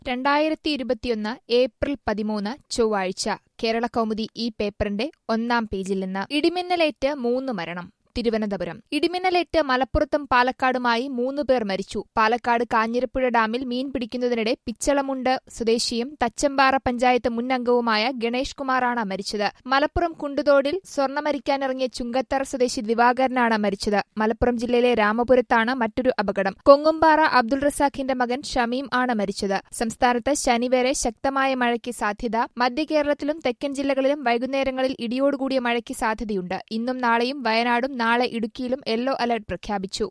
രണ്ടായിരത്തി ഇരുപത്തിയൊന്ന് ഏപ്രിൽ പതിമൂന്ന് ചൊവ്വാഴ്ച കേരളകൗമുദി ഈ പേപ്പറിന്റെ ഒന്നാം പേജിൽ നിന്ന് ഇടിമിന്നലേറ്റ് മൂന്ന് മരണം തിരുവനന്തപുരം ഇടിമിന്നലേറ്റ് മലപ്പുറത്തും പാലക്കാടുമായി മൂന്ന് പേർ മരിച്ചു പാലക്കാട് കാഞ്ഞിരപ്പുഴ ഡാമിൽ മീൻ പിടിക്കുന്നതിനിടെ പിച്ചളമുണ്ട് സ്വദേശിയും തച്ചമ്പാറ പഞ്ചായത്ത് മുൻ അംഗവുമായ ഗണേഷ് കുമാറാണ് മരിച്ചത് മലപ്പുറം കുണ്ടുതോടിൽ സ്വർണ്ണമരിക്കാനിറങ്ങിയ ചുങ്കത്തറ സ്വദേശി ദിവാകരനാണ് മരിച്ചത് മലപ്പുറം ജില്ലയിലെ രാമപുരത്താണ് മറ്റൊരു അപകടം കൊങ്ങുംപാറ അബ്ദുൾ റസാഖിന്റെ മകൻ ഷമീം ആണ് മരിച്ചത് സംസ്ഥാനത്ത് ശനി വരെ ശക്തമായ മഴയ്ക്ക് സാധ്യത മധ്യകേരളത്തിലും തെക്കൻ ജില്ലകളിലും വൈകുന്നേരങ്ങളിൽ ഇടിയോടുകൂടിയ മഴയ്ക്ക് സാധ്യതയുണ്ട് ഇന്നും നാളെയും വയനാടും നാളെ ഇടുക്കിയിലും യെല്ലോ അലർട്ട് പ്രഖ്യാപിച്ചു